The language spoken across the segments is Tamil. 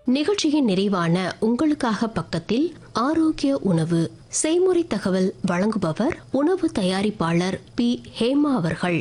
நிகழ்ச்சியின் நிறைவான உங்களுக்காக பக்கத்தில் ஆரோக்கிய உணவு செய்முறை தகவல் வழங்குபவர் உணவு தயாரிப்பாளர் பி ஹேமா அவர்கள்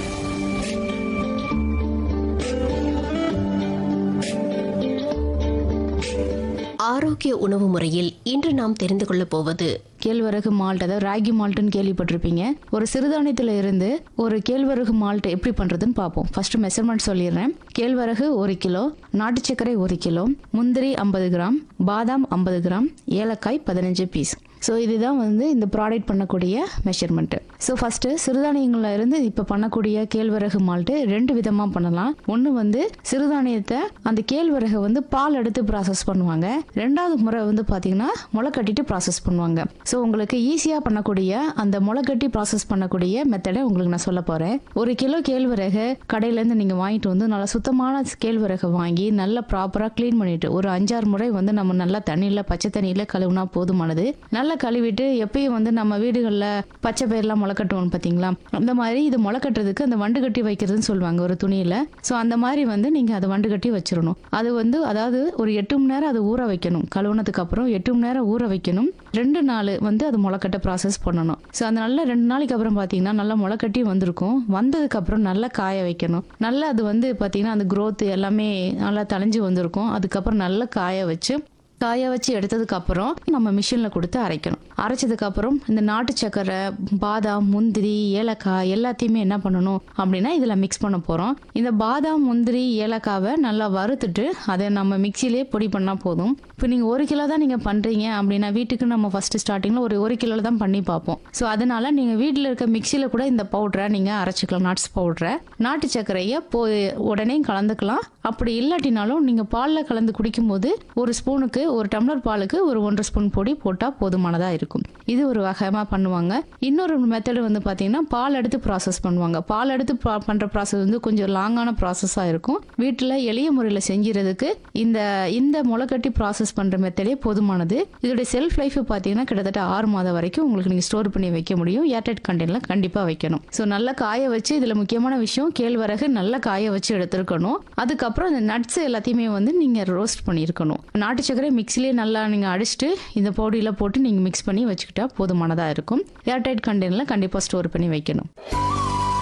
ஆரோக்கிய உணவு முறையில் இன்று நாம் தெரிந்து கொள்ளப் போவது கேழ்வரகு மால்ட் அதாவது ராகி மால்ட்னு கேள்விப்பட்டிருப்பீங்க ஒரு சிறுதானியத்துல இருந்து ஒரு கேழ்வரகு மால்ட் எப்படி பண்றதுன்னு பார்ப்போம் ஃபர்ஸ்ட் மெஷர்மெண்ட் சொல்லிடுறேன் கேழ்வரகு ஒரு கிலோ நாட்டு சர்க்கரை ஒரு கிலோ முந்திரி ஐம்பது கிராம் பாதாம் ஐம்பது கிராம் ஏலக்காய் பதினஞ்சு பீஸ் ஸோ இதுதான் வந்து இந்த ப்ராடக்ட் பண்ணக்கூடிய மெஷர்மெண்ட்டு ஸோ ஃபஸ்ட்டு சிறுதானியங்களில் இருந்து இப்போ பண்ணக்கூடிய கேழ்வரகு மால்ட்டு ரெண்டு விதமாக பண்ணலாம் ஒன்று வந்து சிறுதானியத்தை அந்த கேழ்வரகை வந்து பால் எடுத்து ப்ராசஸ் பண்ணுவாங்க ரெண்டாவது முறை வந்து பார்த்தீங்கன்னா முளை கட்டிட்டு ப்ராசஸ் பண்ணுவாங்க ஸோ உங்களுக்கு ஈஸியாக பண்ணக்கூடிய அந்த முளை கட்டி ப்ராசஸ் பண்ணக்கூடிய மெத்தடை உங்களுக்கு நான் சொல்ல போகிறேன் ஒரு கிலோ கேழ்வரகு கடையிலேருந்து நீங்கள் வாங்கிட்டு வந்து நல்லா சுத்தமான கேழ்வரகை வாங்கி நல்லா ப்ராப்பராக க்ளீன் பண்ணிட்டு ஒரு அஞ்சாறு முறை வந்து நம்ம நல்லா தண்ணியில் பச்சை தண்ணியில் கழுவுனா போதுமானது நல்லா கழுவிட்டு எப்பயும் வந்து நம்ம வீடுகளில் பச்சை பயிரெலாம் முளைக்கட்டுவோம் பார்த்தீங்களா அந்த மாதிரி இது முளைக்கட்டுறதுக்கு அந்த வண்டு கட்டி வைக்கிறதுன்னு சொல்லுவாங்க ஒரு துணியில் ஸோ அந்த மாதிரி வந்து நீங்கள் அதை வண்டு கட்டி வச்சிடணும் அது வந்து அதாவது ஒரு எட்டு மணி நேரம் அதை ஊற வைக்கணும் கழுவுனதுக்கு அப்புறம் எட்டு மணி நேரம் ஊற வைக்கணும் ரெண்டு நாள் வந்து அது முளைக்கட்ட ப்ராசஸ் பண்ணணும் ஸோ அந்த நல்லா ரெண்டு நாளைக்கு அப்புறம் பார்த்தீங்கன்னா நல்லா முளைக்கட்டி வந்திருக்கும் வந்ததுக்கு அப்புறம் நல்லா காய வைக்கணும் நல்லா அது வந்து பார்த்தீங்கன்னா அந்த growth எல்லாமே நல்லா தளைஞ்சு வந்திருக்கும் அதுக்கப்புறம் நல்லா காய வச்சு காய வச்சு எடுத்ததுக்கு அப்புறம் நம்ம மிஷினில் கொடுத்து அரைக்கணும் அரைச்சதுக்கு அப்புறம் இந்த நாட்டு சக்கரை பாதாம் முந்திரி ஏலக்காய் எல்லாத்தையுமே என்ன பண்ணணும் அப்படின்னா இதில் மிக்ஸ் பண்ண போகிறோம் இந்த பாதாம் முந்திரி ஏலக்காவை நல்லா வறுத்துட்டு அதை நம்ம மிக்சியிலே பொடி பண்ணால் போதும் இப்போ நீங்கள் ஒரு கிலோ தான் நீங்கள் பண்ணுறீங்க அப்படின்னா வீட்டுக்கு நம்ம ஃபஸ்ட்டு ஸ்டார்டிங்கில் ஒரு ஒரு கிலோ தான் பண்ணி பார்ப்போம் ஸோ அதனால நீங்கள் வீட்டில் இருக்க மிக்சியில் கூட இந்த பவுடரை நீங்கள் அரைச்சிக்கலாம் நட்ஸ் பவுடரை நாட்டு சர்க்கரையை போ உடனே கலந்துக்கலாம் அப்படி இல்லாட்டினாலும் நீங்கள் பாலில் கலந்து குடிக்கும்போது ஒரு ஸ்பூனுக்கு ஒரு டம்ளர் பாலுக்கு ஒரு ஒன்றரை ஸ்பூன் பொடி போட்டால் போதுமானதாக இருக்கும் இது ஒரு வகைமாக பண்ணுவாங்க இன்னொரு மெத்தடு வந்து பார்த்தீங்கன்னா பால் எடுத்து ப்ராசஸ் பண்ணுவாங்க பால் எடுத்து பா- பண்ற ப்ராசஸ் வந்து கொஞ்சம் லாங்கான ப்ராசஸாக இருக்கும் வீட்டில் எளிய முறையில் செஞ்சுறதுக்கு இந்த இந்த முளைக்கட்டி ப்ராசஸ் பண்ணுற மெத்தடே போதுமானது இதோடைய செல்ஃப் லைஃப் பார்த்தீங்கன்னா கிட்டத்தட்ட ஆறு மாதம் வரைக்கும் உங்களுக்கு நீங்கள் ஸ்டோர் பண்ணி வைக்க முடியும் ஏர்டைட் கண்டெய்னரில் கண்டிப்பாக வைக்கணும் ஸோ நல்லா காய வச்சு இதில் முக்கியமான விஷயம் கேழ்வரகு நல்லா காய வச்சு எடுத்துருக்கணும் அதுக்கப்புறம் இந்த நட்ஸ் எல்லாத்தையுமே வந்து நீங்கள் ரோஸ்ட் பண்ணியிருக்கணும் நாட்டு சர்க்கரை மிக்ஸிலே நல்லா நீங்கள் அடிச்சுட்டு இந்த பவுடியில் போட்டு நீங்கள் மிக்ஸ் பண்ணி வச்சுக்கிட்டா போதுமானதாக இருக்கும் ஏர்டைட் கண்டெய்னரில் கண்டிப்பாக ஸ்டோர் பண்ணி வைக்கணும்